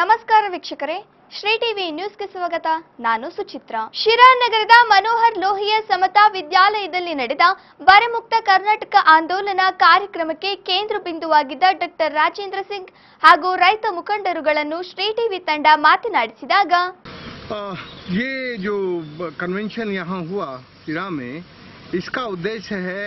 ನಮಸ್ಕಾರ ವೀಕ್ಷಕರೇ ಶ್ರೀ ಟಿವಿ ನ್ಯೂಸ್ಗೆ ಸ್ವಾಗತ ನಾನು ಸುಚಿತ್ರ ಶಿರಾ ನಗರದ ಮನೋಹರ್ ಲೋಹಿಯ ಸಮತಾ ವಿದ್ಯಾಲಯದಲ್ಲಿ ನಡೆದ ಬರಮುಕ್ತ ಕರ್ನಾಟಕ ಆಂದೋಲನ ಕಾರ್ಯಕ್ರಮಕ್ಕೆ ಕೇಂದ್ರ ಬಿಂದುವಾಗಿದ್ದ ಡಾಕ್ಟರ್ ರಾಜೇಂದ್ರ ಸಿಂಗ್ ಹಾಗೂ ರೈತ ಮುಖಂಡರುಗಳನ್ನು ಶ್ರೀ ಟಿವಿ ತಂಡ ಮಾತನಾಡಿಸಿದಾಗ आ, ये जो कन्वेंशन यहाँ हुआ सिरा में इसका उद्देश्य है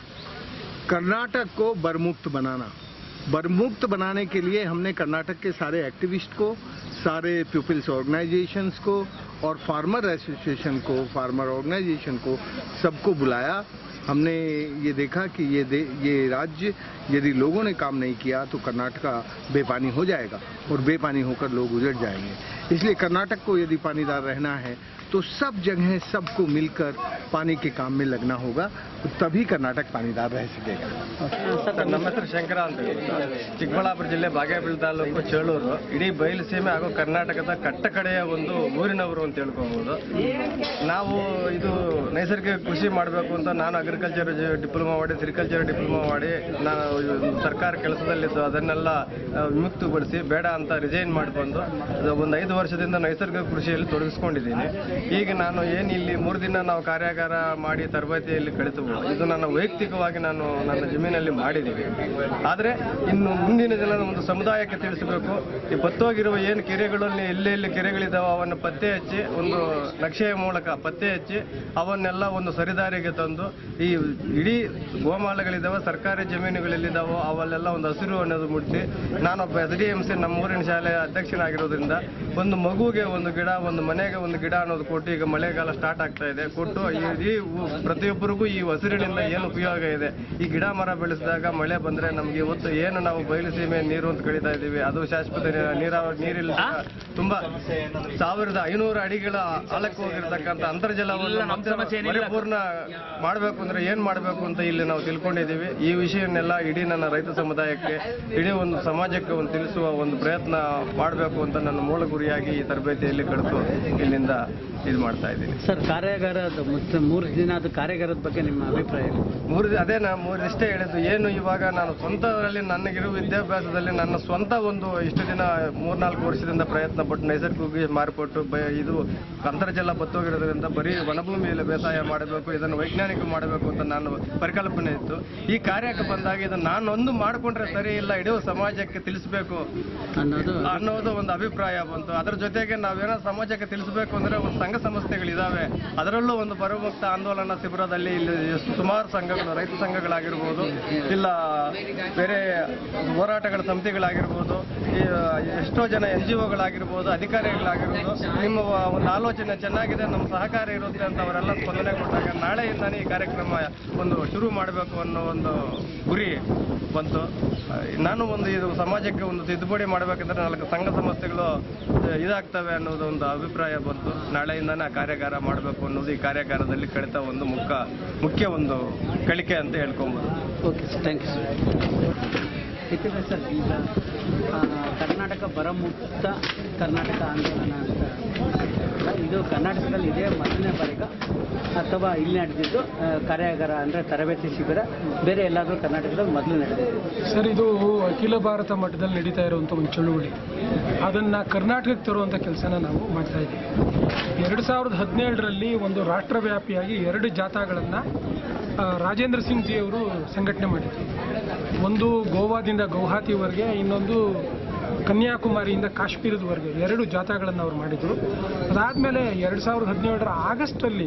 कर्नाटक को बरमुक्त बनाना बरमुक्त बनाने के लिए हमने कर्नाटक के सारे एक्टिविस्ट को सारे पीपल्स ऑर्गेनाइजेशंस को और फार्मर एसोसिएशन को फार्मर ऑर्गेनाइजेशन को सबको बुलाया हमने ये देखा कि ये दे, ये राज्य यदि लोगों ने काम नहीं किया तो कर्नाटका बेपानी हो जाएगा और बेपानी होकर लोग उजड़ जाएंगे इसलिए कर्नाटक को यदि पानीदार रहना है तो सब जगह सबको मिलकर पानी के काम में लगना होगा तभी कर्नाटक पानीदार रह सकेगा ಸರ್ ನಮ್ಮ ಹೆಸರು ಶಂಕರ ಅಂತ ಹೇಳಿ ಚಿಕ್ಕಬಳ್ಳಾಪುರ ಜಿಲ್ಲೆ ಬಾಗೇಪಲ್ಲಿ ತಾಲೂಕು ಚೇಳೂರು ಇಡೀ ಬಯಲು ಸೀಮೆ ಹಾಗೂ ಕರ್ನಾಟಕದ ಕಟ್ಟ ಕಡೆಯ ಒಂದು ಊರಿನವರು ಅಂತ ಹೇಳ್ಕೊಬಹುದು ನಾವು ಇದು ನೈಸರ್ಗಿಕ ಕೃಷಿ ಮಾಡಬೇಕು ಅಂತ ನಾನು ಅಗ್ರಿಕಲ್ಚರ್ ಡಿಪ್ಲೊಮಾ ಮಾಡಿ ಸಿರಿಕಲ್ಚರ್ ಡಿಪ್ಲೊಮಾ ಮಾಡಿ ನಾನು ಸರ್ಕಾರ ಕೆಲಸದಲ್ಲಿದ್ದು ಅದನ್ನೆಲ್ಲ ಆ, ವಿಮುಕ್ತಗೊಳಿಸಿ ಬೇಡ ಅಂತ ರಿಸೈನ್ ಮಾಡಿಕೊಂಡು ಒಂದು ಐದು ವರ್ಷದಿಂದ ನೈಸರ್ಗಿಕ ಕೃಷಿಯಲ್ಲಿ ತೊಡಗಿಸ್ಕೊಂಡಿದ್ದೀನಿ ಈಗ ನಾನು ಏನು ಇಲ್ಲಿ ಮೂರು ದಿನ ನಾವು ಕಾರ್ಯಾಗಾರ ಮಾಡಿ ತರಬೇತಿಯಲ್ಲಿ ಕಳಿತು ಇದು ನನ್ನ ವೈಯಕ್ತಿಕವಾಗಿ ನಾನು ನನ್ನ ಜಮೀನಲ್ಲಿ ಮಾಡಿದ್ದೀವಿ ಆದರೆ ಇನ್ನು ಮುಂದಿನ ದಿನದ ಒಂದು ಸಮುದಾಯಕ್ಕೆ ತಿಳಿಸಬೇಕು ಈ ಬತ್ತೋಗಿರುವ ಏನು ಕೆರೆಗಳಲ್ಲಿ ಎಲ್ಲೆಲ್ಲಿ ಕೆರೆಗಳಿದ್ದಾವೆ ಅವನ್ನು ಪತ್ತೆ ಹಚ್ಚಿ ಒಂದು ನಕ್ಷೆಯ ಮೂಲಕ ಪತ್ತೆ ಹಚ್ಚಿ ಅವನ್ನೆಲ್ಲ ಒಂದು ಸರಿದಾರಿಗೆ ತಂದು ಈ ಇಡೀ ಗೋಮಾಳಗಳಿದ್ದಾವೆ ಸರ್ಕಾರಿ ಜಮೀನುಗಳಲ್ಲಿದ್ದಾವೋ ಅವಲ್ಲೆಲ್ಲ ಒಂದು ಹಸಿರು ಅನ್ನೋದು ಮೂಡಿಸಿ ನಾನೊಬ್ಬ ಎಸ್ ಡಿ ಎಂ ಸಿ ನಮ್ಮ ಊರಿನ ಶಾಲೆಯ ಅಧ್ಯಕ್ಷನಾಗಿರೋದ್ರಿಂದ ಒಂದು ಮಗುಗೆ ಒಂದು ಗಿಡ ಒಂದು ಮನೆಗೆ ಒಂದು ಗಿಡ ಅನ್ನೋದು ಕೊಟ್ಟು ಈಗ ಮಳೆಗಾಲ ಸ್ಟಾರ್ಟ್ ಆಗ್ತಾ ಇದೆ ಕೊಟ್ಟು ಈ ಊ- ಪ್ರತಿಯೊಬ್ಬರಿಗೂ ಈ ಹಸಿರಿನಿಂದ ಏನು ಉಪಯೋಗ ಇದೆ ಈ ಗಿಡ ಮರ ಬೆಳೆಸಿದಾಗ ಮಳೆ ಬಂದ್ರೆ ನಮ್ಗೆ ಇವತ್ತು ಏನು ನಾವು ಬಯಲು ಸೀಮೆ ನೀರು ಅಂತ ಕಳೀತಾ ಇದ್ದೀವಿ ಅದು ಶಾಶ್ವತ ನೀ- ನೀರಾವರಿ ನೀರಿಲ್ಲ ತುಂಬಾ ಸಾವಿರದ ಐನೂರು ಅಡಿಗಳ ಆಳಕ್ಕೆ ಹೋಗಿರ್ತಕ್ಕಂಥ ಅಂತರ್ಜಲವನ್ನು ಮತ್ತೆ ಪರಿಪೂರ್ಣ ಮಾಡಬೇಕು ಅಂದ್ರೆ ಏನ್ ಮಾಡಬೇಕು ಅಂತ ಇಲ್ಲಿ ನಾವು ತಿಳ್ಕೊಂಡಿದ್ದೀವಿ ಈ ವಿಷಯನ್ನೆಲ್ಲ ಇಡೀ ನನ್ನ ರೈತ ಸಮುದಾಯಕ್ಕೆ ಇಡೀ ಒಂದು ಸಮಾಜಕ್ಕೆ ಒಂದು ತಿಳಿಸುವ ಒಂದು ಪ್ರಯತ್ನ ಮಾಡಬೇಕು ಅಂತ ನನ್ನ ಮೂಲ ಗುರಿಯಾಗಿ ಈ ತರಬೇತಿಯಲ್ಲಿ ಕಳೆದು ಇಲ್ಲಿಂದ ಇದು ಮಾಡ್ತಾ ಇದ್ದೀನಿ ಸರ್ ಕಾರ್ಯಾಗಾರದ ಮತ್ತೆ ಮೂರು ದಿನ ಅದು ಕಾರ್ಯಾಗಾರದ ಬಗ್ಗೆ ನಿಮ್ಮ ಅಭಿಪ್ರಾಯ ಏನು? ಮೂರು ದಿ- ಅದೇ ನಾನು ಮೂರು ಇಷ್ಟೇ ಹೇಳಿದ್ದು ಏನು ಇವಾಗ ನಾನು ಸ್ವಂತದಲ್ಲಿ ನನಗಿರುವ ವಿದ್ಯಾಭ್ಯಾಸದಲ್ಲಿ ನನ್ನ ಸ್ವಂತ ಒಂದು ಇಷ್ಟು ದಿನ ಮೂರ್ನಾಲ್ಕು ವರ್ಷದಿಂದ ಪ್ರಯತ್ನ ಪಟ್ಟು ನೈಸರ್ಗಿಕ ಮಾರ್ಪಟ್ಟು ಬ- ಇದು ಅಂತರ್ಜಲ ಬತ್ತೋಗಿರೋದ್ರಿಂದ ಬರೀ ವನಭೂಮಿಯಲ್ಲಿ ಬೇಸಾಯ ಮಾಡಬೇಕು ಇದನ್ನು ವೈಜ್ಞಾನಿಕ ಮಾಡಬೇಕು ಅಂತ ನಾನು ಪರಿಕಲ್ಪನೆ ಇತ್ತು ಈ ಕಾರ್ಯಕ್ಕೆ ಬಂದಾಗ ಇದನ್ನು ನಾನೊಂದು ಮಾಡಿಕೊಂಡ್ರೆ ಸರಿ ಇಲ್ಲ ಇಡೀ ಸಮಾಜಕ್ಕೆ ತಿಳಿಸಬೇಕು ಅನ್ನೋದು ಅನ್ನೋದು ಒಂದು ಅಭಿಪ್ರಾಯ ಬಂತು ಅದರ ಜೊತೆಗೆ ನಾವೇನೋ ಸಮಾಜಕ್ಕೆ ತಿಳಿಸಬೇಕು ಅಂದ್ರೆ ಒಂದು ಸಂಘ ಸಂಸ್ಥೆಗಳಿದಾವೆ ಅದರಲ್ಲೂ ಒಂದು ಬರಮುಕ್ತ ಆಂದೋಲನ ಶಿಬಿರದಲ್ಲಿ ಇಲ್ಲಿ ಎಷ್ಟು ಸುಮಾರು ಸಂಘಗಳು ರೈತ ಸಂಘಗಳಾಗಿರ್ಬೋದು ಇಲ್ಲ ಬೇರೆ ಹೋರಾಟಗಳ ಸಮಿತಿಗಳಾಗಿರ್ಬೋದು ಈ ಎಷ್ಟೋ ಜನ ಎನ್ ಜಿ ಒಗಳಾಗಿರ್ಬೋದು ಅಧಿಕಾರಿಗಳಾಗಿರ್ಬೋದು ನಿಮ್ಮ ಒಂದು ಆಲೋಚನೆ ಚೆನ್ನಾಗಿದೆ ನಮ್ಮ ಸಹಕಾರ ಇರುತ್ತೆ ಅಂತ ಅವರೆಲ್ಲ ಸ್ಪಂದನೆ ಕೊಟ್ಟಾಗ ನಾಳೆಯಿಂದಾನೇ ಈ ಕಾರ್ಯಕ್ರಮ ಒಂದು ಶುರು ಮಾಡಬೇಕು ಅನ್ನೋ ಒಂದು ಗುರಿ ಬಂತು ಆ, ನಾನು ಒಂದು ಇದು ಸಮಾಜಕ್ಕೆ ಒಂದು ತಿದ್ದುಪಡಿ ಮಾಡಬೇಕಂದ್ರೆ ನಾಲ್ಕು ಸಂಘ ಸಂಸ್ಥೆಗಳು ಆ, ಇದಾಗ್ತವೆ ಅನ್ನೋದು ಒಂದು ಅಭಿಪ್ರಾಯ ಬಂತು ನಾಳೆಯಿಂದಾನೇ ಆ ಕಾರ್ಯಾಗಾರ ಮಾಡಬೇಕು ಅನ್ನೋದು ಈ ಕಾರ್ಯಾಗಾರದಲ್ಲಿ ಕಳಿತ ಒಂದು ಮುಖ್ಯ ಮುಖ್ಯ ಒಂದು ಕಲಿಕೆ ಅಂತ ಹೇಳ್ಕೊಬೋದು okay sir thank you sir ಯಾಕಂದರೆ ಸರ್ ಈಗ ಆ, ಕರ್ನಾಟಕ ಬರಮುಕ್ತ ಕರ್ನಾಟಕ ಆಂದೋಲನ ಅಂತ ಅಲ್ಲ, ಇದು ಕರ್ನಾಟಕದಲ್ಲಿ ಇದೇ ಮೊದಲನೇ ಬಾರಿಗ ಅಥವಾ ಇಲ್ಲಿ ನಡೆದಿದ್ದು ಆ, ಕಾರ್ಯಾಗಾರ ಅಂದರೆ ತರಬೇತಿ ಶಿಬಿರ ಬೇರೆ ಎಲ್ಲಾದರೂ ಕರ್ನಾಟಕದಲ್ಲಿ ಮೊದಲು ನಡೆದಿದ್ದು ಸರ್ ಇದು ಅಖಿಲ ಭಾರತ ಮಟ್ಟದಲ್ಲಿ ನಡೀತಾ ಇರುವಂಥ ಒಂದು ಚಳುವಳಿ ಅದನ್ನು ಕರ್ನಾಟಕಕ್ಕೆ ತರುವಂಥ ಕೆಲಸನ ನಾವು ಮಾಡ್ತಾ ಇದ್ದೀವಿ ಎರಡು ಸಾವಿರದ ಹದಿನೇಳರಲ್ಲಿ ಒಂದು ರಾಷ್ಟ್ರವ್ಯಾಪಿಯಾಗಿ ಎರಡು ಜಾಥಾಗಳನ್ನು ರಾಜೇಂದ್ರ ಸಿಂಗ್ ಜಿ ಅವರು ಸಂಘಟನೆ ಮಾಡಿದ್ರು ಒಂದು ಗೋವಾದಿಂದ ಗೌಹಾತಿವರೆಗೆ ಇನ್ನೊಂದು ಕನ್ಯಾಕುಮಾರಿಯಿಂದ ಕಾಶ್ಮೀರದವರೆಗೆ ಎರಡು ಜಾಥಾಗಳನ್ನು ಅವರು ಮಾಡಿದರು ಅದಾದಮೇಲೆ ಎರಡು ಸಾವಿರದ ಹದಿನೇಳರ ಆಗಸ್ಟಲ್ಲಿ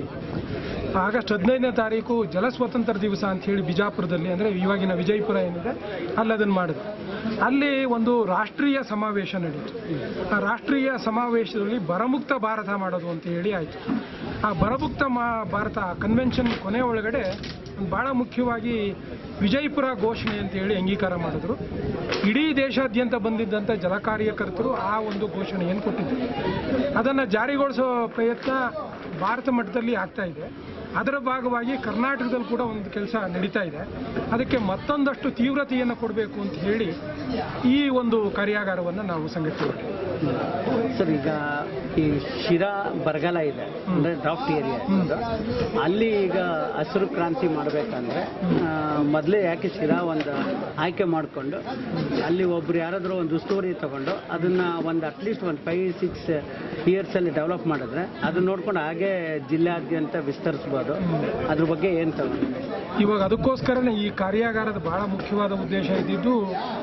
ಆಗಸ್ಟ್ ಹದಿನೈದನೇ ತಾರೀಕು ಜಲ ಸ್ವಾತಂತ್ರ್ಯ ದಿವಸ ಅಂತ ಹೇಳಿ ಬಿಜಾಪುರದಲ್ಲಿ ಅಂದರೆ ಇವಾಗಿನ ವಿಜಯಪುರ ಏನಿದೆ ಅಲ್ಲಿ ಅದನ್ನು ಮಾಡಿದ್ರು ಅಲ್ಲಿ ಒಂದು ರಾಷ್ಟ್ರೀಯ ಸಮಾವೇಶ ನಡೀತು ಆ ರಾಷ್ಟ್ರೀಯ ಸಮಾವೇಶದಲ್ಲಿ ಬರಮುಕ್ತ ಭಾರತ ಮಾಡೋದು ಅಂತ ಹೇಳಿ ಆಯಿತು ಆ ಬರಮುಕ್ತ ಮಾ ಭಾರತ ಕನ್ವೆನ್ಷನ್ ಕೊನೆ ಒಳಗಡೆ ಒಂದು ಭಾಳ ಮುಖ್ಯವಾಗಿ ವಿಜಯಪುರ ಘೋಷಣೆ ಅಂತ ಹೇಳಿ ಅಂಗೀಕಾರ ಮಾಡಿದ್ರು ಇಡೀ ದೇಶಾದ್ಯಂತ ಬಂದಿದ್ದಂಥ ಜಲ ಕಾರ್ಯಕರ್ತರು ಆ ಒಂದು ಘೋಷಣೆಯನ್ನು ಕೊಟ್ಟಿದ್ದರು ಅದನ್ನು ಜಾರಿಗೊಳಿಸೋ ಪ್ರಯತ್ನ ಭಾರತ ಮಟ್ಟದಲ್ಲಿ ಆಗ್ತಾ ಇದೆ ಅದರ ಭಾಗವಾಗಿ ಕರ್ನಾಟಕದಲ್ಲಿ ಕೂಡ ಒಂದು ಕೆಲಸ ನಡೀತಾ ಇದೆ ಅದಕ್ಕೆ ಮತ್ತೊಂದಷ್ಟು ತೀವ್ರತೆಯನ್ನು ಕೊಡಬೇಕು ಅಂತ ಹೇಳಿ ಈ ಒಂದು ಕಾರ್ಯಾಗಾರವನ್ನು ನಾವು ಸಂಘಟಿಸಿದ್ದೀವಿ ಸರ್ ಈಗ ಈ ಶಿರಾ ಬರಗಾಲ ಇದೆ ಅಂದ್ರೆ ಡ್ರಾಫ್ಟ್ ಏರಿಯಾ ಅಲ್ಲಿ ಈಗ ಹಸಿರು ಕ್ರಾಂತಿ ಮಾಡಬೇಕಂದ್ರೆ ಮೊದಲೇ ಯಾಕೆ ಶಿರಾ ಒಂದು ಆಯ್ಕೆ ಮಾಡಿಕೊಂಡು ಅಲ್ಲಿ ಒಬ್ರು ಯಾರಾದರೂ ಒಂದು ಉಸ್ತುವಾರಿ ತಗೊಂಡು ಅದನ್ನ ಒಂದು ಅಟ್ಲೀಸ್ಟ್ ಒಂದು ಫೈವ್ ಸಿಕ್ಸ್ ಇಯರ್ಸ್ ಅಲ್ಲಿ ಡೆವಲಪ್ ಮಾಡಿದ್ರೆ ಅದನ್ನ ನೋಡ್ಕೊಂಡು ಹಾಗೆ ಜಿಲ್ಲೆಯಾದ್ಯಂತ ವಿಸ್ತರಿಸ್ಬೋದು ಅದ್ರ ಬಗ್ಗೆ ಏನು ತಗೊಂಡು ಇವಾಗ ಅದಕ್ಕೋಸ್ಕರನೇ ಈ ಕಾರ್ಯಾಗಾರದ ಬಹಳ ಮುಖ್ಯವಾದ ಉದ್ದೇಶ ಇದ್ದಿದ್ದು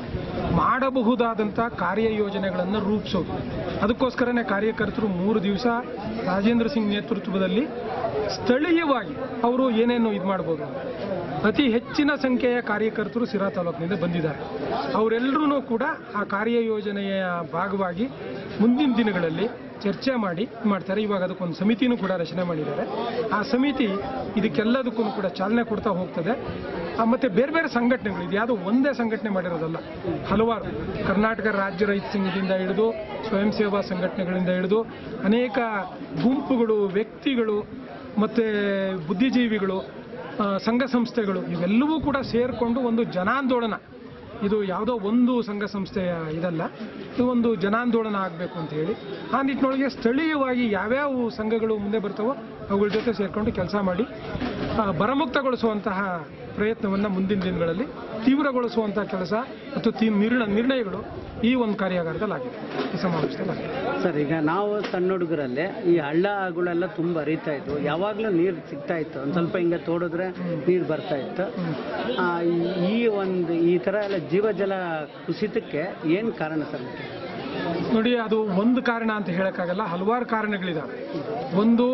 ಮಾಡಬಹುದಾದಂಥ ಕಾರ್ಯ ಯೋಜನೆಗಳನ್ನು ರೂಪಿಸೋದು ಅದಕ್ಕೋಸ್ಕರನೇ ಕಾರ್ಯಕರ್ತರು ಮೂರು ದಿವಸ ರಾಜೇಂದ್ರ ಸಿಂಗ್ ನೇತೃತ್ವದಲ್ಲಿ ಸ್ಥಳೀಯವಾಗಿ ಅವರು ಏನೇನು ಇದು ಮಾಡ್ಬೋದು ಅಂತ. ಅತಿ ಹೆಚ್ಚಿನ ಸಂಖ್ಯೆಯ ಕಾರ್ಯಕರ್ತರು ಸಿರಾ ತಾಲೂಕಿನಿಂದ ಬಂದಿದ್ದಾರೆ ಅವರೆಲ್ಲರೂ ಕೂಡ ಆ ಕಾರ್ಯ ಯೋಜನೆಯ ಭಾಗವಾಗಿ ಮುಂದಿನ ದಿನಗಳಲ್ಲಿ ಚರ್ಚೆ ಮಾಡಿ ಮಾಡ್ತಾರೆ ಇವಾಗ ಅದಕ್ಕೊಂದು ಸಮಿತಿನೂ ಕೂಡ ರಚನೆ ಮಾಡಿದ್ದಾರೆ ಆ ಸಮಿತಿ ಇದಕ್ಕೆಲ್ಲದಕ್ಕೂ ಕೂಡ ಚಾಲನೆ ಕೊಡ್ತಾ ಹೋಗ್ತದೆ ಆ, ಮತ್ತೆ ಬೇರೆ ಬೇರೆ ಸಂಘಟನೆಗಳು ಇದು ಯಾವುದೋ ಒಂದೇ ಸಂಘಟನೆ ಮಾಡಿರೋದಲ್ಲ ಹಲವಾರು ಕರ್ನಾಟಕ ರಾಜ್ಯ ರೈತ ಸಂಘದಿಂದ ಹಿಡಿದು ಸ್ವಯಂ ಸೇವಾ ಸಂಘಟನೆಗಳಿಂದ ಹಿಡಿದು ಅನೇಕ ಗುಂಪುಗಳು ವ್ಯಕ್ತಿಗಳು ಮತ್ತೆ ಬುದ್ಧಿಜೀವಿಗಳು ಆ, ಸಂಘ ಸಂಸ್ಥೆಗಳು ಇವೆಲ್ಲವೂ ಕೂಡ ಸೇರಿಕೊಂಡು ಒಂದು ಜನಾಂದೋಲನ ಇದು ಯಾವುದೋ ಒಂದು ಸಂಘ ಸಂಸ್ಥೆಯ ಇದಲ್ಲ ಇದು ಒಂದು ಜನಾಂದೋಲನ ಆಗಬೇಕು ಅಂತ ಹೇಳಿ ಆ ನಿಟ್ಟಿನೊಳಗೆ ಸ್ಥಳೀಯವಾಗಿ ಯಾವ್ಯಾವ ಸಂಘಗಳು ಮುಂದೆ ಬರ್ತಾವೋ ಅವುಗಳ ಜೊತೆ ಸೇರಿಕೊಂಡು ಕೆಲಸ ಮಾಡಿ ಆ, ಬರಮುಕ್ತಗೊಳಿಸುವಂತಹ ಪ್ರಯತ್ನವನ್ನು ಮುಂದಿನ ದಿನಗಳಲ್ಲಿ ತೀವ್ರಗೊಳಿಸುವಂಥ ಕೆಲಸ ಮತ್ತು ತೀ ನಿರ್ಣ ನಿರ್ಣಯಗಳು ಈ ಒಂದು ಕಾರ್ಯಾಗಾರದಲ್ಲಾಗಿದೆ ಈ ಸಮಾವೇಶದಲ್ಲಾಗಿದೆ ಸರ್ ಈಗ ನಾವು ಸಣ್ಣ ಹುಡುಗರಲ್ಲೇ ಈ ಹಳ್ಳಗಳೆಲ್ಲ ತುಂಬ ಹರಿತಾ ಇದ್ವು ಯಾವಾಗಲೂ ನೀರು ಸಿಗ್ತಾ ಇತ್ತು ಒಂದು ಸ್ವಲ್ಪ ಹಿಂಗೆ ತೋಡಿದ್ರೆ ನೀರು ಬರ್ತಾ ಇತ್ತು ಆ, ಈ- ಈ ಒಂದು ಈ ಥರ ಎಲ್ಲ ಜೀವಜಲ ಕುಸಿತಕ್ಕೆ ಏನು ಕಾರಣ ಸರ್ ಇದಕ್ಕೆ? ನೋಡಿ ಅದು ಒಂದು ಕಾರಣ ಅಂತ ಹೇಳೋಕ್ಕಾಗಲ್ಲ ಹಲವಾರು ಕಾರಣಗಳಿದಾವೆ ಒಂದು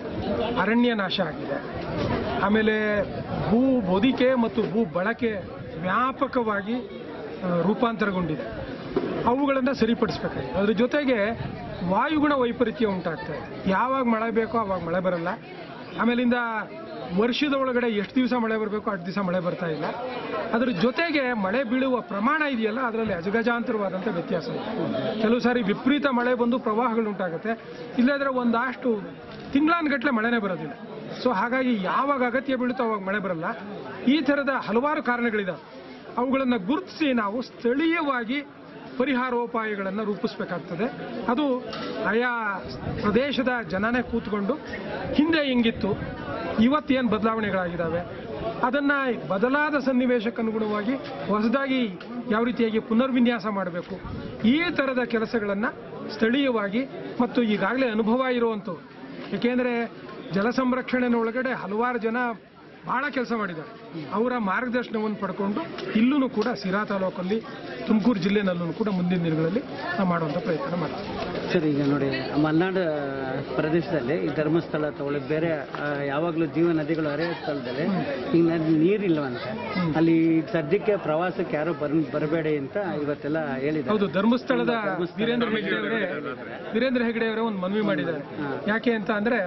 ಅರಣ್ಯ ನಾಶ ಆಗಿದೆ ಆಮೇಲೆ ಭೂ ಬದುಕೆ ಮತ್ತು ಭೂ ಬಳಕೆ ವ್ಯಾಪಕವಾಗಿ ಆ, ರೂಪಾಂತರಗೊಂಡಿದೆ ಅವುಗಳನ್ನು ಸರಿಪಡಿಸ್ಬೇಕಾಗಿದೆ ಅದ್ರ ಜೊತೆಗೆ ವಾಯುಗುಣ ವೈಪರೀತ್ಯ ಉಂಟಾಗ್ತಾ ಇದೆ ಯಾವಾಗ ಮಳೆ ಬೇಕೋ ಆವಾಗ ಮಳೆ ಬರಲ್ಲ ಆಮೇಲಿಂದ ವರ್ಷದ ಒಳಗಡೆ ಎಷ್ಟು ದಿವಸ ಮಳೆ ಬರಬೇಕು ಅಷ್ಟು ದಿವಸ ಮಳೆ ಬರ್ತಾ ಇಲ್ಲ ಅದ್ರ ಜೊತೆಗೆ ಮಳೆ ಬೀಳುವ ಪ್ರಮಾಣ ಇದೆಯಲ್ಲ ಅದರಲ್ಲಿ ಅಜಗಜಾಂತರವಾದಂಥ ವ್ಯತ್ಯಾಸ ಇದೆ ಕೆಲವು ಸಾರಿ ವಿಪರೀತ ಮಳೆ ಬಂದು ಪ್ರವಾಹಗಳು ಉಂಟಾಗುತ್ತೆ ಇಲ್ಲದ್ರೆ ಒಂದಷ್ಟು ತಿಂಗಳಾನ್ಗಟ್ಲೆ ಮಳೆನೇ ಬರೋದಿಲ್ಲ ಸೊ ಹಾಗಾಗಿ ಯಾವಾಗ ಅಗತ್ಯ ಬೀಳುತ್ತೋ ಅವಾಗ ಮಳೆ ಬರಲ್ಲ ಈ ಥರದ ಹಲವಾರು ಕಾರಣಗಳಿದಾವೆ ಅವುಗಳನ್ನು ಗುರುತಿಸಿ ನಾವು ಸ್ಥಳೀಯವಾಗಿ ಪರಿಹಾರೋಪಾಯಗಳನ್ನು ರೂಪಿಸಬೇಕಾಗ್ತದೆ ಅದು ಆಯಾ ಪ್ರದೇಶದ ಜನನೇ ಕೂತ್ಕೊಂಡು ಹಿಂದೆ ಹೆಂಗಿತ್ತು ಇವತ್ತೇನು ಬದಲಾವಣೆಗಳಾಗಿದ್ದಾವೆ ಅದನ್ನು ಬದಲಾದ ಸನ್ನಿವೇಶಕ್ಕೆ ಅನುಗುಣವಾಗಿ ಹೊಸದಾಗಿ ಯಾವ ರೀತಿಯಾಗಿ ಪುನರ್ವಿನ್ಯಾಸ ಮಾಡಬೇಕು ಈ ಥರದ ಕೆಲಸಗಳನ್ನು ಸ್ಥಳೀಯವಾಗಿ ಮತ್ತು ಈಗಾಗಲೇ ಅನುಭವ ಇರುವಂಥವು ಏಕೆಂದರೆ ಜಲ ಸಂರಕ್ಷಣೆನ ಒಳಗಡೆ ಹಲವಾರು ಜನ ಬಹಳ ಕೆಲಸ ಮಾಡಿದ್ದಾರೆ ಅವರ ಮಾರ್ಗದರ್ಶನವನ್ನು ಪಡ್ಕೊಂಡು ಇಲ್ಲೂ ಕೂಡ ಸಿರಾ ತಾಲೂಕಲ್ಲಿ ತುಮಕೂರು ಜಿಲ್ಲೆನಲ್ಲೂ ಕೂಡ ಮುಂದಿನ ದಿನಗಳಲ್ಲಿ ನಾವು ಮಾಡುವಂಥ ಪ್ರಯತ್ನ ಮಾಡ್ತೀವಿ ಸರ್ ಈಗ ನೋಡಿ ಮಲೆನಾಡು ಪ್ರದೇಶದಲ್ಲಿ ಈ ಧರ್ಮಸ್ಥಳ ತಗೊಳ್ಳಿ ಬೇರೆ ಆ, ಯಾವಾಗಲೂ ಜೀವ ನದಿಗಳು ಹರಿಯೋ ಸ್ಥಳದಲ್ಲಿ ಈಗ ನದಿ ನೀರಿಲ್ವಂತೆ ಅಲ್ಲಿ ಸದ್ಯಕ್ಕೆ ಪ್ರವಾಸಕ್ಕೆ ಯಾರು ಬರ್ ಬರಬೇಡಿ ಅಂತ ಇವತ್ತೆಲ್ಲ ಹೇಳಿದ್ದಾರೆ ಹೌದು ಧರ್ಮಸ್ಥಳದ ವೀರೇಂದ್ರ ಹೆಗ್ಡೆ ಅವರೇ ವೀರೇಂದ್ರ ಹೆಗ್ಡೆ ಅವರೇ ಒಂದು ಮನವಿ ಮಾಡಿದ್ದಾರೆ ಯಾಕೆ ಅಂತ ಅಂದ್ರೆ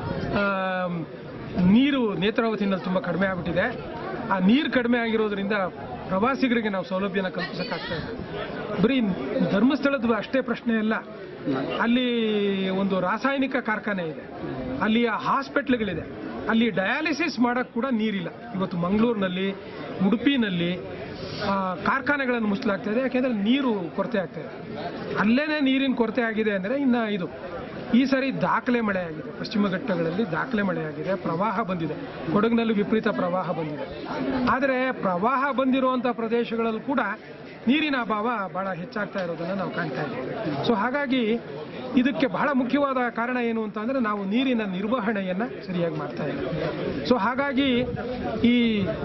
ಆಮ್, ನೀರು ನೇತ್ರಾವತಿನಲ್ಲಿ ತುಂಬಾ ಕಡಿಮೆ ಆಗ್ಬಿಟ್ಟಿದೆ ಆ ನೀರು ಕಡಿಮೆ ಆಗಿರೋದ್ರಿಂದ ಪ್ರವಾಸಿಗರಿಗೆ ನಾವು ಸೌಲಭ್ಯನ ಕಲ್ಪಿಸಕ್ಕಾಗ್ತಾ ಇದೆ ಬರೀ ಧರ್ಮಸ್ಥಳದ ಅಷ್ಟೇ ಪ್ರಶ್ನೆ ಅಲ್ಲ ಅಲ್ಲಿ ಒಂದು ರಾಸಾಯನಿಕ ಕಾರ್ಖಾನೆ ಇದೆ ಅಲ್ಲಿಯ ಹಾಸ್ಪಿಟ್ಲ್ಗಳಿದೆ ಅಲ್ಲಿ ಡಯಾಲಿಸಿಸ್ ಮಾಡಕ್ ಕೂಡ ನೀರಿಲ್ಲ ಇವತ್ತು ಮಂಗಳೂರಿನಲ್ಲಿ ಉಡುಪಿನಲ್ಲಿ ಆ, ಕಾರ್ಖಾನೆಗಳನ್ನು ಮುಚ್ಚಲಾಗ್ತಾ ಇದೆ ಯಾಕೆಂದ್ರೆ ನೀರು ಕೊರತೆ ಆಗ್ತಾ ಇದೆ ಅಲ್ಲೇನೆ ನೀರಿನ ಕೊರತೆ ಆಗಿದೆ ಅಂದರೆ ಇನ್ನು ಇದು ಈ ಸಾರಿ ದಾಖಲೆ ಮಳೆ ಆಗಿದೆ ಪಶ್ಚಿಮ ಘಟ್ಟಗಳಲ್ಲಿ ದಾಖಲೆ ಮಳೆ ಆಗಿದೆ ಪ್ರವಾಹ ಬಂದಿದೆ ಕೊಡಗಿನಲ್ಲಿ ವಿಪರೀತ ಪ್ರವಾಹ ಬಂದಿದೆ ಆದರೆ ಪ್ರವಾಹ ಬಂದಿರುವಂಥ ಪ್ರದೇಶಗಳಲ್ಲೂ ಕೂಡ ನೀರಿನ ಅಭಾವ ಬಹಳ ಹೆಚ್ಚಾಗ್ತಾ ಇರೋದನ್ನು ನಾವು ಕಾಣ್ತಾ ಇದ್ದೀವಿ ಸೊ ಹಾಗಾಗಿ ಇದಕ್ಕೆ ಬಹಳ ಮುಖ್ಯವಾದ ಕಾರಣ ಏನು ಅಂತ ಅಂದರೆ ನಾವು ನೀರಿನ ನಿರ್ವಹಣೆಯನ್ನು ಸರಿಯಾಗಿ ಮಾಡ್ತಾ ಇದ್ದೀವಿ ಸೊ ಹಾಗಾಗಿ ಈ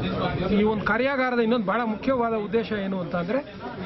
ಈ ಒಂದು ಕಾರ್ಯಾಗಾರದ ಇನ್ನೊಂದು ಬಹಳ ಮುಖ್ಯವಾದ ಉದ್ದೇಶ ಏನು ಅಂತ ಅಂದರೆ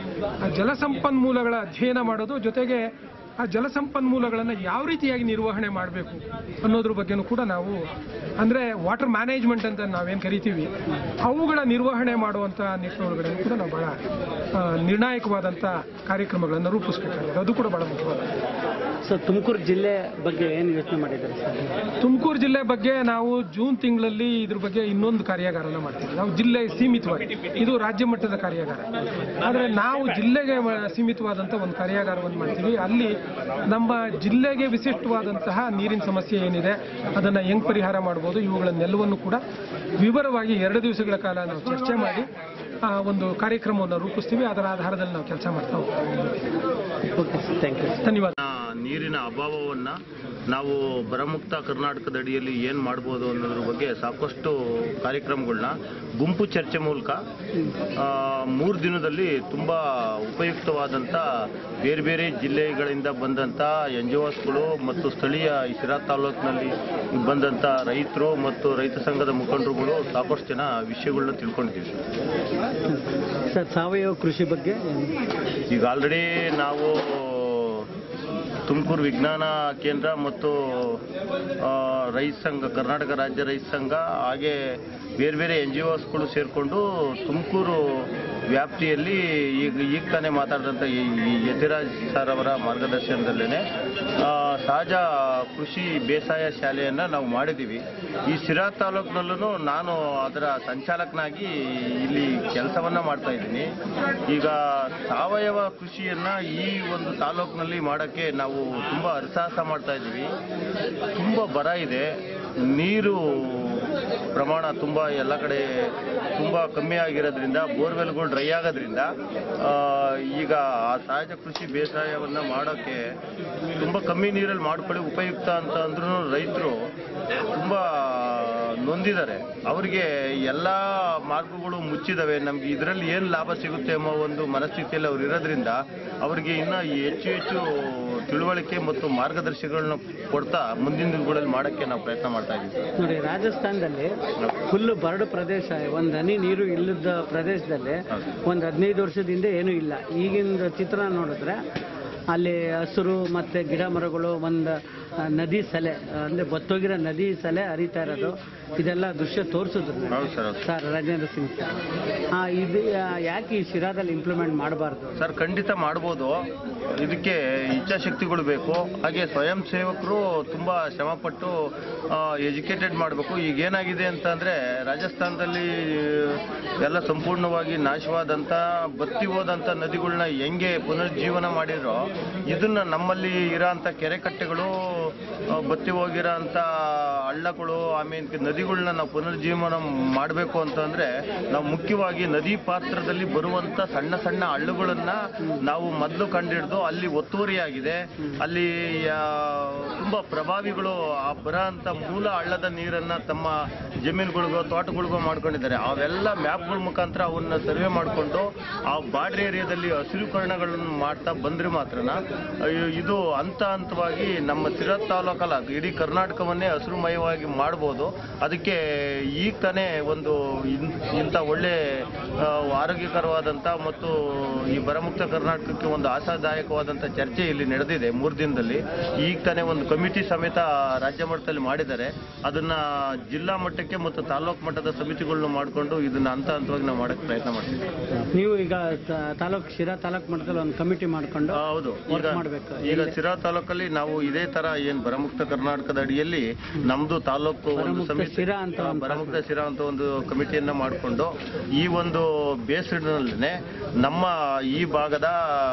ಜಲಸಂಪನ್ಮೂಲಗಳ ಅಧ್ಯಯನ ಮಾಡೋದು ಜೊತೆಗೆ ಆ ಜಲಸಂಪನ್ಮೂಲಗಳನ್ನು ಯಾವ ರೀತಿಯಾಗಿ ನಿರ್ವಹಣೆ ಮಾಡಬೇಕು ಅನ್ನೋದ್ರ ಬಗ್ಗೆನೂ ಕೂಡ ನಾವು ಅಂದರೆ ವಾಟರ್ ಮ್ಯಾನೇಜ್ಮೆಂಟ್ ಅಂತ ನಾವೇನು ಕರಿತೀವಿ ಅವುಗಳ ನಿರ್ವಹಣೆ ಮಾಡುವಂಥ ನಿಟ್ಟಿನೊಳಗಡೆ ಕೂಡ ನಾವು ಬಹಳ ಆ, ನಿರ್ಣಾಯಕವಾದಂಥ ಕಾರ್ಯಕ್ರಮಗಳನ್ನು ರೂಪಿಸಬೇಕಾಗಿದೆ ಅದು ಕೂಡ ಬಹಳ ಮುಖ್ಯವಾದ ಸೊ ತುಮಕೂರು ಜಿಲ್ಲೆ ಬಗ್ಗೆ ಏನು ಯೋಚನೆ ಮಾಡಿದ್ದಾರೆ ಸರ್ ತುಮಕೂರು ಜಿಲ್ಲೆ ಬಗ್ಗೆ ನಾವು ಜೂನ್ ತಿಂಗಳಲ್ಲಿ ಇದ್ರ ಬಗ್ಗೆ ಇನ್ನೊಂದು ಕಾರ್ಯಾಗಾರನ ಮಾಡ್ತೀವಿ ನಾವು ಜಿಲ್ಲೆ ಸೀಮಿತವಾಗಿ ಇದು ರಾಜ್ಯ ಮಟ್ಟದ ಕಾರ್ಯಾಗಾರ ಆದರೆ ನಾವು ಜಿಲ್ಲೆಗೆ ಮ- ಸೀಮಿತವಾದಂಥ ಒಂದು ಕಾರ್ಯಾಗಾರವನ್ನು ಮಾಡ್ತೀವಿ ಅಲ್ಲಿ ನಮ್ಮ ಜಿಲ್ಲೆಗೆ ವಿಶಿಷ್ಟವಾದಂತಹ ನೀರಿನ ಸಮಸ್ಯೆ ಏನಿದೆ ಅದನ್ನು ಹೆಂಗ್ ಪರಿಹಾರ ಮಾಡ್ಬೋದು ಇವುಗಳನ್ನೆಲ್ಲವನ್ನು ಕೂಡ ವಿವರವಾಗಿ ಎರಡು ದಿವಸಗಳ ಕಾಲ ನಾವು ಚರ್ಚೆ ಮಾಡಿ ಆ ಒಂದು ಕಾರ್ಯಕ್ರಮವನ್ನು ರೂಪಿಸ್ತೀವಿ ಅದರ ಆಧಾರದಲ್ಲಿ ನಾವು ಕೆಲಸ ಮಾಡ್ತಾ ಹೋಗ್ತೀವಿ ಓಕೆ ಸರ್ ಥ್ಯಾಂಕ್ ಯು ಧನ್ಯವಾದ ನೀರಿನ ಅಭಾವವನ್ನ ನಾವು ಬರಮುಕ್ತ ಕರ್ನಾಟಕದ ಅಡಿಯಲ್ಲಿ ಏನು ಮಾಡ್ಬೋದು ಅನ್ನೋದ್ರ ಬಗ್ಗೆ ಸಾಕಷ್ಟು ಕಾರ್ಯಕ್ರಮಗಳನ್ನ ಗುಂಪು ಚರ್ಚೆ ಮೂಲಕ ಮೂರು ದಿನದಲ್ಲಿ ತುಂಬ ಉಪಯುಕ್ತವಾದಂಥ ಬೇರೆ ಬೇರೆ ಜಿಲ್ಲೆಗಳಿಂದ ಬಂದಂಥ ಎನ್ ಜಿ ಒಸ್ಗಳು ಮತ್ತು ಸ್ಥಳೀಯ ಈ ಸಿರಾ ತಾಲೂಕಿನಲ್ಲಿ ಬಂದಂಥ ರೈತರು ಮತ್ತು ರೈತ ಸಂಘದ ಮುಖಂಡರುಗಳು ಸಾಕಷ್ಟು ಜನ ವಿಷಯಗಳನ್ನ ತಿಳ್ಕೊಂಡಿದ್ದೀವಿ ಸರ್ ಸಾವಯವ ಕೃಷಿ ಬಗ್ಗೆ ಈಗ ಆಲ್ರೆಡಿ ನಾವು ತುಮಕೂರು ವಿಜ್ಞಾನ ಕೇಂದ್ರ ಮತ್ತು ಆ, ರೈತ ಸಂಘ ಕರ್ನಾಟಕ ರಾಜ್ಯ ರೈತ ಸಂಘ ಹಾಗೆ ಬೇರೆ ಬೇರೆ ಎನ್ ಜಿ ಒಸ್ಗಳು ಸೇರಿಕೊಂಡು ತುಮಕೂರು ವ್ಯಾಪ್ತಿಯಲ್ಲಿ ಈಗ ಈಗ ತಾನೇ ಮಾತಾಡಿದಂಥ ಈ ಈ ಯತಿರಾಜ್ ಸರ್ ಅವರ ಮಾರ್ಗದರ್ಶನದಲ್ಲೇ ಸಹಜ ಕೃಷಿ ಬೇಸಾಯ ಶಾಲೆಯನ್ನು ನಾವು ಮಾಡಿದ್ದೀವಿ ಈ ಸಿರಾ ತಾಲೂಕಿನಲ್ಲೂ ನಾನು ಅದರ ಸಂಚಾಲಕನಾಗಿ ಇಲ್ಲಿ ಕೆಲಸವನ್ನು ಮಾಡ್ತಾ ಇದ್ದೀನಿ ಈಗ ಸಾವಯವ ಕೃಷಿಯನ್ನ ಈ ಒಂದು ತಾಲೂಕಿನಲ್ಲಿ ಮಾಡೋಕ್ಕೆ ನಾವು ತುಂಬ ಹರಸಾಹಸ ಮಾಡ್ತಾ ಇದ್ದೀವಿ ತುಂಬ ಬರ ಇದೆ ನೀರು ಪ್ರಮಾಣ ತುಂಬ ಎಲ್ಲ ಕಡೆ ತುಂಬ ಕಮ್ಮಿ ಆಗಿರೋದ್ರಿಂದ ಬೋರ್ವೆಲ್ಗಳು ಡ್ರೈ ಆಗೋದ್ರಿಂದ ಆ, ಈಗ ಆ ಸಹಜ ಕೃಷಿ ಬೇಸಾಯವನ್ನು ಮಾಡೋಕ್ಕೆ ತುಂಬ ಕಮ್ಮಿ ನೀರಲ್ಲಿ ಮಾಡ್ಕೊಳ್ಳಿ ಉಪಯುಕ್ತ ಅಂತ ಅಂದ್ರೂ ರೈತರು ತುಂಬ ನೊಂದಿದ್ದಾರೆ ಅವರಿಗೆ ಎಲ್ಲ ಮಾರ್ಗಗಳು ಮುಚ್ಚಿದವೆ ನಮ್ಗೆ ಇದರಲ್ಲಿ ಏನು ಲಾಭ ಸಿಗುತ್ತೆ ಎಂಬ ಒಂದು ಮನಸ್ಥಿತಿಯಲ್ಲಿ ಅವ್ರು ಇರೋದ್ರಿಂದ ಅವರಿಗೆ ಇನ್ನೂ ಹೆಚ್ಚು ಹೆಚ್ಚು ತಿಳುವಳಿಕೆ ಮತ್ತು ಮಾರ್ಗದರ್ಶಿಗಳನ್ನ ಕೊಡ್ತಾ ಮುಂದಿನ ದಿನಗಳಲ್ಲಿ ಮಾಡೋಕ್ಕೆ ನಾವು ಪ್ರಯತ್ನ ಮಾಡ್ತಾ ಇದ್ದೀವಿ ಸರ್ ನೋಡಿ ರಾಜಸ್ಥಾನದಲ್ಲಿ ಫುಲ್ ಬರಡು ಪ್ರದೇಶ ಒಂದು ಹನಿ ನೀರು ಇಲ್ಲದ ಪ್ರದೇಶದಲ್ಲಿ ಒಂದು ಹದಿನೈದು ವರ್ಷದ ಹಿಂದೆ ಏನೂ ಇಲ್ಲ ಈಗಿನ ಚಿತ್ರ ನೋಡಿದ್ರೆ ಅಲ್ಲಿ ಹಸಿರು ಮತ್ತು ಗಿಡ ಮರಗಳು ಒಂದು ಆ, ನದಿ ಸಲೆ ಅಂದರೆ ಬತ್ತೋಗಿರೋ ನದಿ ಸಲೆ ಹರಿತಾ ಇರೋದು ಇದೆಲ್ಲ ದೃಶ್ಯ ತೋರಿಸಿದ್ರು ನನಗೆ. ಹೌದು ಸರ್ ಹೌದು. ಸರ್ ರಾಜೇಂದ್ರ ಸಿಂಗ್ ಸರ್ ಆ, ಇದು ಆ, ಯಾಕೆ ಈ ಶಿರಾದಲ್ಲಿ ಇಂಪ್ಲಿಮೆಂಟ್ ಮಾಡಬಾರ್ದು ಸರ್ ಖಂಡಿತ ಮಾಡ್ಬೋದು ಇದಕ್ಕೆ ಇಚ್ಛಾಶಕ್ತಿಗಳು ಬೇಕು ಹಾಗೆ ಸ್ವಯಂ ಸೇವಕರು ತುಂಬ ಶ್ರಮಪಟ್ಟು ಎಜುಕೇಟೆಡ್ ಮಾಡಬೇಕು ಈಗ ಏನಾಗಿದೆ ಅಂತಂದರೆ ರಾಜಸ್ಥಾನದಲ್ಲಿ ಎಲ್ಲ ಸಂಪೂರ್ಣವಾಗಿ ನಾಶವಾದಂಥ ಬತ್ತಿ ಹೋದಂಥ ನದಿಗಳನ್ನ ಹೆಂಗೆ ಪುನರ್ಜೀವನ ಮಾಡಿರೋ ಇದನ್ನ ನಮ್ಮಲ್ಲಿ ಇರೋಂಥ ಕೆರೆ ಕಟ್ಟೆಗಳು ಆ, ಬತ್ತಿ ಹೋಗಿರೋ ಅಂಥ ಹಳ್ಳಗಳು ಆಮೇಲೆ ನದಿಗಳನ್ನ ನಾವು ಪುನರ್ಜೀವನ ಮಾಡಬೇಕು ಅಂತಂದ್ರೆ ನಾವು ಮುಖ್ಯವಾಗಿ ನದಿ ಪಾತ್ರದಲ್ಲಿ ಬರುವಂತ ಸಣ್ಣ ಸಣ್ಣ ಹಳ್ಳಗಳನ್ನ ನಾವು ಮೊದಲು ಕಂಡಿಡ್ದು ಅಲ್ಲಿ ಒತ್ತುವರಿಯಾಗಿದೆ ಅಲ್ಲಿ ಆ, ತುಂಬಾ ಪ್ರಭಾವಿಗಳು ಆ ಬರ ಅಂತ ಮೂಲ ಹಳ್ಳದ ನೀರನ್ನ ತಮ್ಮ ಜಮೀನುಗಳಿಗೋ ತೋಟಗಳಿಗೋ ಮಾಡ್ಕೊಂಡಿದ್ದಾರೆ ಅವೆಲ್ಲ ಮ್ಯಾಪ್ಗಳ ಮುಖಾಂತರ ಅವನ್ನ ಸರ್ವೆ ಮಾಡಿಕೊಂಡು ಆ ಬಾರ್ಡರ್ ಏರಿಯಾದಲ್ಲಿ ಹಸಿರುಕರಣಗಳನ್ನು ಮಾಡ್ತಾ ಬಂದ್ರೆ ಮಾತ್ರನ ಅಯ್ಯೋ, ಇದು ಹಂತ ಹಂತವಾಗಿ ನಮ್ಮ ಸಿರಾ ತಾಲೂಕಲ್ಲ ಇಡೀ ಕರ್ನಾಟಕವನ್ನೇ ಹಸಿರುಮಯವಾಗಿ ಮಾಡ್ಬೋದು ಅದಕ್ಕೆ ಈಗ ತಾನೇ ಒಂದು ಇನ್- ಇಂಥ ಒಳ್ಳೆ ಆ, ಆರೋಗ್ಯಕರವಾದಂಥ ಮತ್ತು ಈ ಬರಮುಕ್ತ ಕರ್ನಾಟಕಕ್ಕೆ ಒಂದು ಆಶಾದಾಯಕವಾದಂಥ ಚರ್ಚೆ ಇಲ್ಲಿ ನಡೆದಿದೆ ಮೂರು ದಿನದಲ್ಲಿ ಈಗ ತಾನೇ ಒಂದು ಕಮಿಟಿ ಸಮೇತ ರಾಜ್ಯ ಮಟ್ಟದಲ್ಲಿ ಮಾಡಿದ್ದಾರೆ ಅದನ್ನ ಜಿಲ್ಲಾ ಮಟ್ಟಕ್ಕೆ ಮತ್ತು ತಾಲೂಕು ಮಟ್ಟದ ಸಮಿತಿಗಳನ್ನ ಮಾಡಿಕೊಂಡು ಇದನ್ನ ಹಂತ ಹಂತವಾಗಿ ನಾವು ಮಾಡೋಕ್ಕೆ ಪ್ರಯತ್ನ ಮಾಡ್ತೀವಿ ನೀವು ಈಗ ತ- ತಾಲೂಕ್ ಶಿರಾ ತಾಲೂಕ್ ಮಟ್ಟದಲ್ಲಿ ಒಂದು ಕಮಿಟಿ ಮಾಡ್ಕೊಂಡು ಆ, ಹೌದು ವರ್ಕ್ ಈಗ ಮಾಡ್ಬೇಕು ಈಗ ಸಿರಾ ತಾಲೂಕಲ್ಲಿ ನಾವು ಇದೇ ತರ ಏನ್ ಬರಮುಕ್ತ ಕರ್ನಾಟಕದ ಅಡಿಯಲ್ಲಿ ನಮ್ದು ತಾಲೂಕು ಒಂದು ಬರಮುಕ್ತ ಸಮಿತಿ ಶಿರಾ ಅಂತ ಆ, ಒಂದು ಬರಮುಕ್ತ ಶಿರಾ ಅಂತ ಒಂದು ಕಮಿಟಿಯನ್ನ ಮಾಡಿಕೊಂಡು ಈ ಒಂದು ಬೇಸಿಡ್ನಲ್ಲೇ ನಮ್ಮ ಈ ಭಾಗದ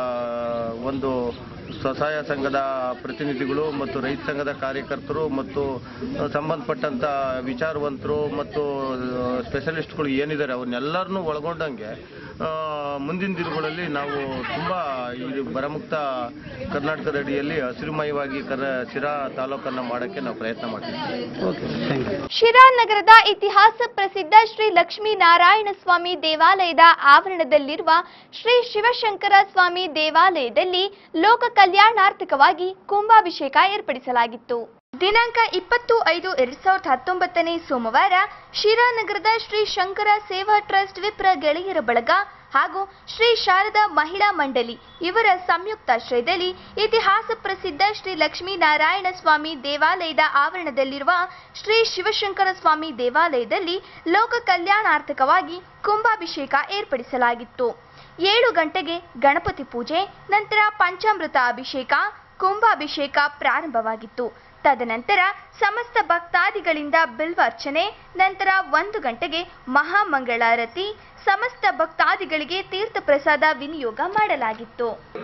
ಒಂದು ಸ್ವಸಹಾಯ ಸಂಘದ ಪ್ರತಿನಿಧಿಗಳು ಮತ್ತು ರೈತ ಸಂಘದ ಕಾರ್ಯಕರ್ತರು ಮತ್ತು ಸಂಬಂಧಪಟ್ಟಂತ ವಿಚಾರವಂತರು ಮತ್ತು ಸ್ಪೆಷಲಿಸ್ಟ್ಗಳು ಏನಿದ್ದಾರೆ ಅವ್ರನ್ನೆಲ್ಲರನ್ನೂ ಒಳಗೊಂಡಂಗೆ ಆ, ಮುಂದಿನ ದಿನಗಳಲ್ಲಿ ನಾವು ತುಂಬ ಇದು ಬರಮುಕ್ತ ಕರ್ನಾಟಕದ ಅಡಿಯಲ್ಲಿ ಹಸಿರುಮಯವಾಗಿ ಕರ ಸಿರಾ ತಾಲೂಕನ್ನು ಮಾಡೋಕ್ಕೆ ನಾವು ಪ್ರಯತ್ನ ಮಾಡ್ತೀವಿ ಓಕೆ ಥ್ಯಾಂಕ್ ಯು ಶಿರಾ ನಗರದ ಇತಿಹಾಸ ಪ್ರಸಿದ್ಧ ಶ್ರೀ ಲಕ್ಷ್ಮೀ ನಾರಾಯಣ ಸ್ವಾಮಿ ದೇವಾಲಯದ ಆವರಣದಲ್ಲಿರುವ ಶ್ರೀ ಶಿವಶಂಕರ ಸ್ವಾಮಿ ದೇವಾಲಯದಲ್ಲಿ ಲೋಕ ಕಲ್ಯಾಣಾರ್ಥಕವಾಗಿ ಕುಂಭಾಭಿಷೇಕ ಏರ್ಪಡಿಸಲಾಗಿತ್ತು ದಿನಾಂಕ ಇಪ್ಪತ್ತು ಐದು ಎರಡ್ ಸಾವಿರದ ಹತ್ತೊಂಬತ್ತನೇ ಸೋಮವಾರ ಶಿರಾ ನಗರದ ಶ್ರೀ ಶಂಕರ ಸೇವಾ ಟ್ರಸ್ಟ್ ವಿಪ್ರ ಗೆಳೆಯರ ಬಳಗ ಹಾಗೂ ಶ್ರೀ ಶಾರದಾ ಮಹಿಳಾ ಮಂಡಳಿ ಇವರ ಸಂಯುಕ್ತಾಶ್ರಯದಲ್ಲಿ ಇತಿಹಾಸ ಪ್ರಸಿದ್ಧ ಶ್ರೀ ಲಕ್ಷ್ಮೀನಾರಾಯಣ ಸ್ವಾಮಿ ದೇವಾಲಯದ ಆವರಣದಲ್ಲಿರುವ ಶ್ರೀ ಶಿವಶಂಕರ ಸ್ವಾಮಿ ದೇವಾಲಯದಲ್ಲಿ ಲೋಕ ಕಲ್ಯಾಣಾರ್ಥಕವಾಗಿ ಕುಂಭಾಭಿಷೇಕ ಏರ್ಪಡಿಸಲಾಗಿತ್ತು ಏಳು ಗಂಟೆಗೆ ಗಣಪತಿ ಪೂಜೆ ನಂತರ ಪಂಚಾಮೃತ ಅಭಿಷೇಕ ಕುಂಭಾಭಿಷೇಕ ಪ್ರಾರಂಭವಾಗಿತ್ತು ತದನಂತರ ಸಮಸ್ತ ಭಕ್ತಾದಿಗಳಿಂದ ಬಿಲ್ವಾರ್ಚನೆ ನಂತರ ಒಂದು ಗಂಟೆಗೆ ಮಹಾಮಂಗಳಾರತಿ ಸಮಸ್ತ ಭಕ್ತಾದಿಗಳಿಗೆ ತೀರ್ಥ ಪ್ರಸಾದ ವಿನಿಯೋಗ ಮಾಡಲಾಗಿತ್ತು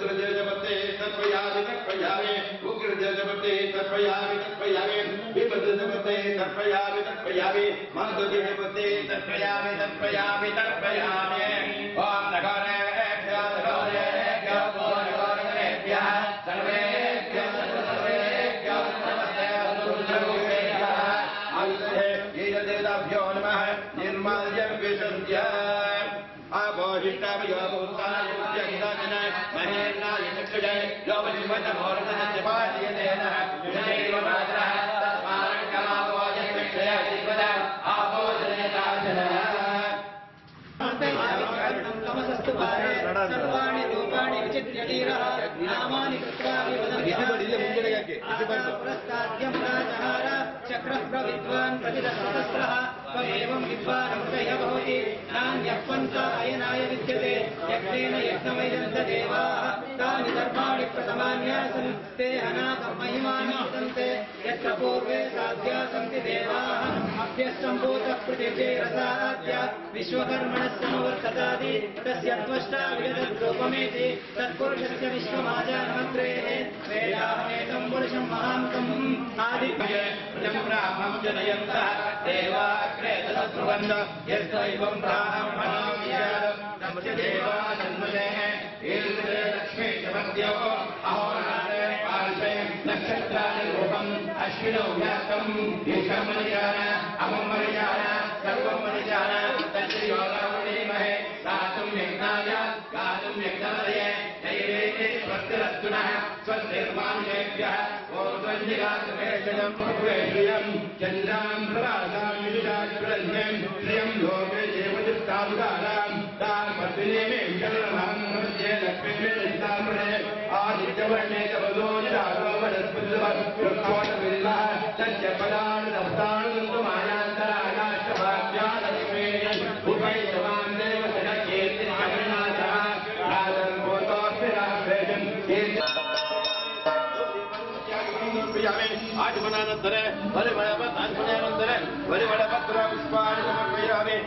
चक्रप्रविद्वान् प्रतिदशसहस्रः त्वमेवं विद्वानमुदय भवति नान्यः पन्था अयनाय विद्यते यज्ञेन यज्ञमयन्त देवाः तानि धर्माणि प्रथमान्यासन् ते अनाथं महिमानि सन्ते यत्र पूर्वे साध्या सन्ति देवाः अभ्यस्तम्भूतः पृथिवे रसाद्य विश्वकर्मणः समवर्ततादि तस्य त्वष्टा विदधद्रूपमेति तत्पुरुषस्य विश्वमाजानमग्रेः वेदाहमेतं पुरुषं महान्तम् आदित्यं ब्राह्मं जनयन्तः देवाग्रे तदब्रुवन्त यस्दैवं ब्राह्मणं तस्य देवा जन्मदेः ईन्द्रे लक्ष्मी च मद्यो अहोरात्रे पार्श्वे नक्षत्राणि रूपम् अश्विनौ व्याप्तम् ईशं मनिजान अमं मनिजान सर्वं मनिजान तस्य योगावणीमहे गातुं यज्ञाय गातुं यज्ञमदये नैवेद्ये स्वस्तिरस्तुनः स्वस्तिर्मानुषेभ्यः ओर्ध्वञ्जिगातुमेषजं पूर्वेश्रियं चन्द्रां प्रभासां विदुराजुरन्यं श्रियं लोके देवदुष्टामुदारां तां पद्मिनीमें शरणमहं मध्ये लक्ष्मीर्निष्ठामणे आदित्यवर्णे कवलो निरालो वनस्पतिवृक्षोणविल्लः तस्य पदान् दत्तान् मायान्तरायाश्रभाभ्यालक्ष्मे उपैतवां देव जनकीर्तिनाथः राजन् भूतोऽस्मि राष्ट्रेजन् आचमनानन्तरे बलिबलवत् आचमनानन्तरे बलिबलपत्र पुष्पाणि समर्पयामि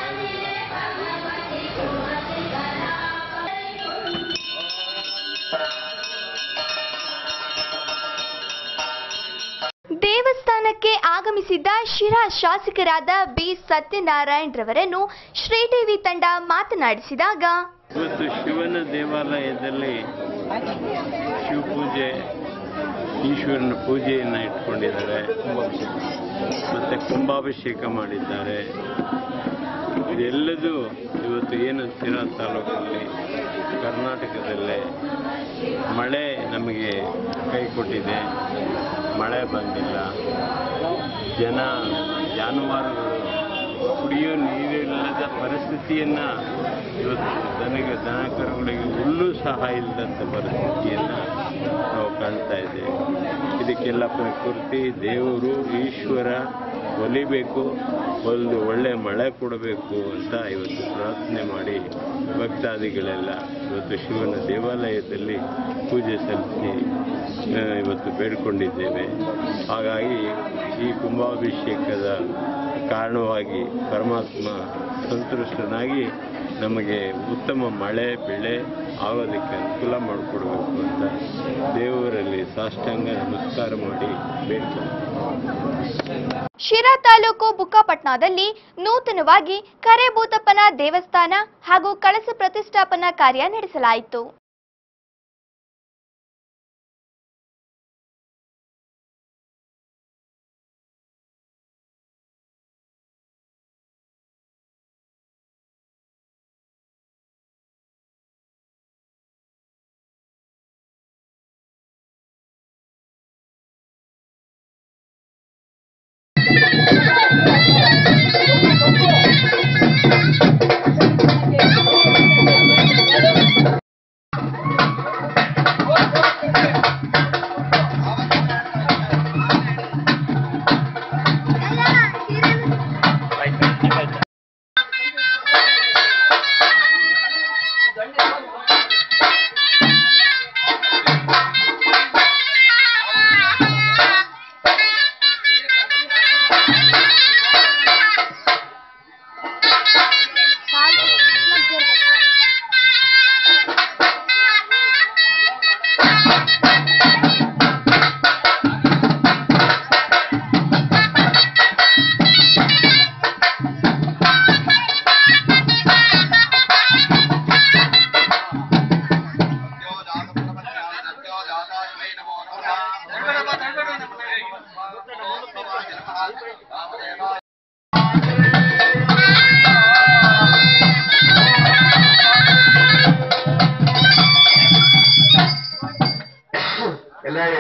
ದೇವಸ್ಥಾನಕ್ಕೆ ಆಗಮಿಸಿದ್ದ ಶಿರಾ ಶಾಸಕರಾದ ಬಿ ಸತ್ಯನಾರಾಯಣ್ ರವರನ್ನು ಶ್ರೀದೇವಿ ತಂಡ ಮಾತನಾಡಿಸಿದಾಗ ಇವತ್ತು ಶಿವನ ದೇವಾಲಯದಲ್ಲಿ ಶಿವಪೂಜೆ ಈಶ್ವರನ ಪೂಜೆಯನ್ನು ಇಟ್ಕೊಂಡಿದ್ದಾರೆ ಮತ್ತು ಕುಂಭಾಭಿಷೇಕ ಮಾಡಿದ್ದಾರೆ ಇದೆಲ್ಲದೂ ಇವತ್ತು ಏನು ಸಿರಾ ತಾಲೂಕಲ್ಲಿ ಕರ್ನಾಟಕದಲ್ಲೇ ಮಳೆ ನಮಗೆ ಕೈ ಕೊಟ್ಟಿದೆ ಮಳೆ ಬಂದಿಲ್ಲ ಜನ ಜಾನುವಾರುಗಳು ಕುಡಿಯೋ ನೀರಿಲ್ಲದ ಪರಿಸ್ಥಿತಿಯನ್ನು ಇವತ್ತು ದನಗೆ ದನ ಕರುಗಳಿಗೆ ಹುಲ್ಲು ಸಹ ಇಲ್ಲದಂಥ ಪರಿಸ್ಥಿತಿಯನ್ನು ನಾವು ಕಾಣ್ತಾ ಇದ್ದೇವೆ ಇದಕ್ಕೆಲ್ಲ ಪ್ರಕೃತಿ ದೇವರು ಈಶ್ವರ ಒಲಿಬೇಕು ಒಂದು ಒಳ್ಳೆ ಮಳೆ ಕೊಡಬೇಕು ಅಂತ ಇವತ್ತು ಪ್ರಾರ್ಥನೆ ಮಾಡಿ ಭಕ್ತಾದಿಗಳೆಲ್ಲ ಇವತ್ತು ಶಿವನ ದೇವಾಲಯದಲ್ಲಿ ಪೂಜೆ ಸಲ್ಲಿಸಿ ಆ, ಇವತ್ತು ಬೇಡ್ಕೊಂಡಿದ್ದೇವೆ ಹಾಗಾಗಿ ಈ ಕುಂಭಾಭಿಷೇಕದ ಕಾರಣವಾಗಿ ಪರಮಾತ್ಮ ಸಂತುಷ್ಟನಾಗಿ ನಮಗೆ ಉತ್ತಮ ಮಳೆ ಬೆಳೆ ಆಗೋದಕ್ಕೆ ಅನುಕೂಲ ಮಾಡಿಕೊಡ್ಬೇಕು ಅಂತ ದೇವರಲ್ಲಿ ಸಾಷ್ಟಾಂಗ ನಮಸ್ಕಾರ ಮಾಡಿ ಬೇಡ್ಕೊಂಡು ಶಿರಾ ತಾಲೂಕು ಬುಕ್ಕಾಪಟ್ನಾದಲ್ಲಿ ನೂತನವಾಗಿ ಕರೇಬೂತಪ್ಪನ ದೇವಸ್ಥಾನ ಹಾಗೂ ಕಳಸ ಪ್ರತಿಷ್ಠಾಪನಾ ಕಾರ್ಯ ನಡೆಸಲಾಯಿತು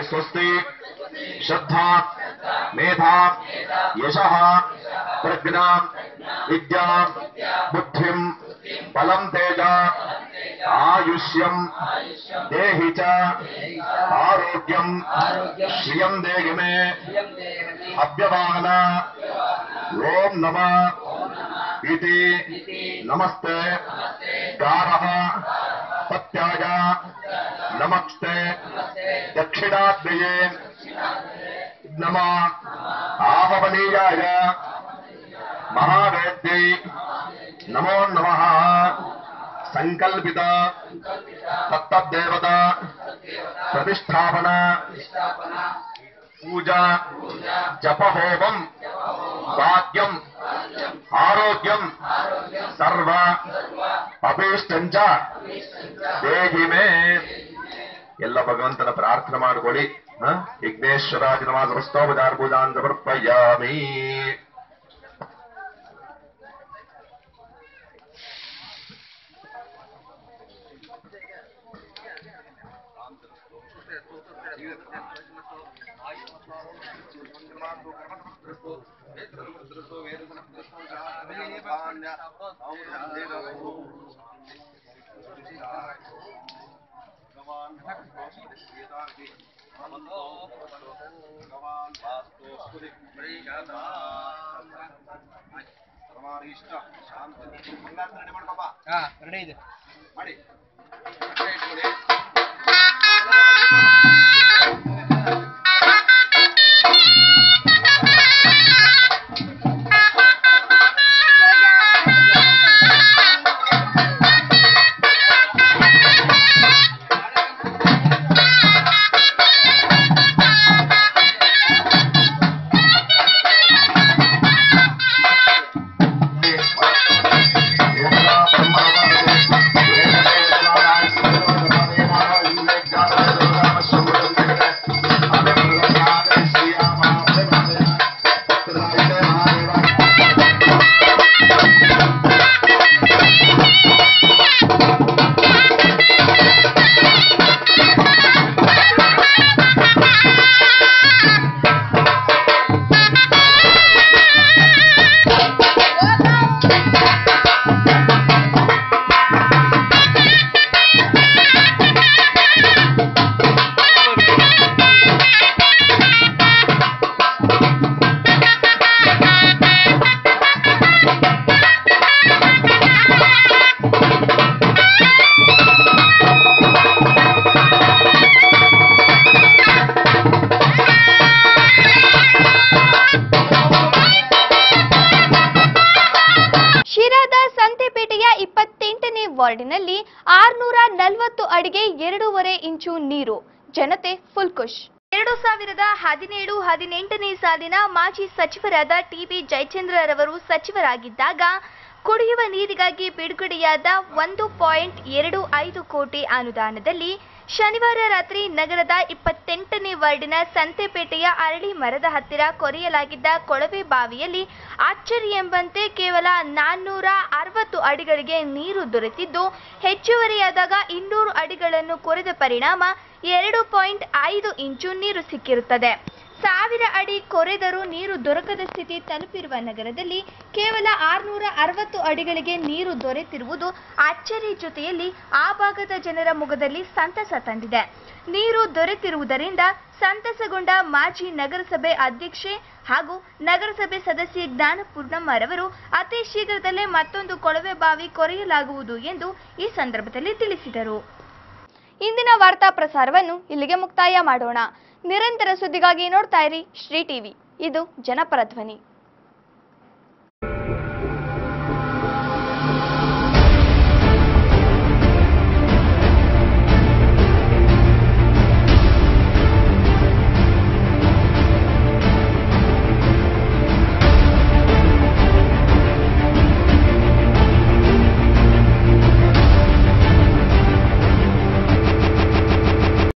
स्वस्ति श्रद्धा मेधा यशः प्रज्ञा विद्या बुद्धिं बलं तेज आयुष्यं देहि च आरोग्यं श्रियं देहि मे अव्यवाहन ॐ नमः इति नमस्ते गारः सत्याय नमस्ते दक्षिणाग्नये नमः आहवनीयाय महावेद्यै नमो नमः संकल्पित तत्तदेवता प्रतिष्ठापना पूजा जपहोमं भाग्यं आरोग्यं सर्व ಅಭೀಷ್ಟಂಚ ದೇಹಿ ಮೇ ಎಲ್ಲ ಭಗವಂತನ ಪ್ರಾರ್ಥನೆ ಮಾಡಿಕೊಳ್ಳಿ ಹ? ವಿಘ್ನೇಶ್ವರಾಜ ನಮ ಸಮಸ್ತೋಪಚಾರ ಪೂಜಾನ್ ಸಮರ್ಪಯಾಮಿ ಶಿರಾದ ಸಂತೆಪೇಟೆಯ ಇಪ್ಪತ್ತೆಂಟನೇ ವಾರ್ಡಿನಲ್ಲಿ ಆರ್ನೂರ ನಲವತ್ತು ಅಡಿಗೆ ಎರಡೂವರೆ ಇಂಚು ನೀರು ಜನತೆ ಫುಲ್ ಖುಷ್ ಎರಡು ಸಾವಿರದ ಹದಿನೇಳು ಹದಿನೆಂಟನೇ ಸಾಲಿನ ಮಾಜಿ ಸಚಿವರಾದ ಟಿಬಿ ಜಯಚಂದ್ರರವರು ಸಚಿವರಾಗಿದ್ದಾಗ ಕುಡಿಯುವ ನೀರಿಗಾಗಿ ಬಿಡುಗಡೆಯಾದ ಒಂದು ಪಾಯಿಂಟ್ ಎರಡು ಐದು ಕೋಟಿ ಅನುದಾನದಲ್ಲಿ ಶನಿವಾರ ರಾತ್ರಿ ನಗರದ ಇಪ್ಪತ್ತೆಂಟನೇ ವಾರ್ಡಿನ ಸಂತೆಪೇಟೆಯ ಅರಳಿ ಮರದ ಹತ್ತಿರ ಕೊರೆಯಲಾಗಿದ್ದ ಕೊಳವೆ ಬಾವಿಯಲ್ಲಿ ಅಚ್ಚರಿ ಎಂಬಂತೆ ಕೇವಲ ನಾನ್ನೂರ ಅರವತ್ತು ಅಡಿಗಳಿಗೆ ನೀರು ದೊರೆತಿದ್ದು ಹೆಚ್ಚುವರಿಯಾದಾಗ ಇನ್ನೂರು ಅಡಿಗಳನ್ನು ಕೊರೆದ ಪರಿಣಾಮ ಎರಡು ಪಾಯಿಂಟ್ ಐದು ಇಂಚು ನೀರು ಸಿಕ್ಕಿರುತ್ತದೆ ಸಾವಿರ ಅಡಿ ಕೊರೆದರೂ ನೀರು ದೊರಕದ ಸ್ಥಿತಿ ತಲುಪಿರುವ ನಗರದಲ್ಲಿ ಕೇವಲ ಆರುನೂರ ಅರವತ್ತು ಅಡಿಗಳಿಗೆ ನೀರು ದೊರೆತಿರುವುದು ಅಚ್ಚರಿ ಜೊತೆಯಲ್ಲಿ ಆ ಭಾಗದ ಜನರ ಮುಖದಲ್ಲಿ ಸಂತಸ ತಂದಿದೆ ನೀರು ದೊರೆತಿರುವುದರಿಂದ ಸಂತಸಗೊಂಡ ಮಾಜಿ ನಗರಸಭೆ ಅಧ್ಯಕ್ಷೆ ಹಾಗೂ ನಗರಸಭೆ ಸದಸ್ಯೆ ಜ್ಞಾನಪೂರ್ಣಮ್ಮರವರು ಅತಿ ಶೀಘ್ರದಲ್ಲೇ ಮತ್ತೊಂದು ಕೊಳವೆ ಬಾವಿ ಕೊರೆಯಲಾಗುವುದು ಎಂದು ಈ ಸಂದರ್ಭದಲ್ಲಿ ತಿಳಿಸಿದರು ಇಂದಿನ ವಾರ್ತಾ ಪ್ರಸಾರವನ್ನು ಇಲ್ಲಿಗೆ ಮುಕ್ತಾಯ ಮಾಡೋಣ ನಿರಂತರ ಸುದ್ದಿಗಾಗಿ ನೋಡ್ತಾ ಇರಿ ಶ್ರೀ ಟಿವಿ ಇದು ಜನಪರ ಧ್ವನಿ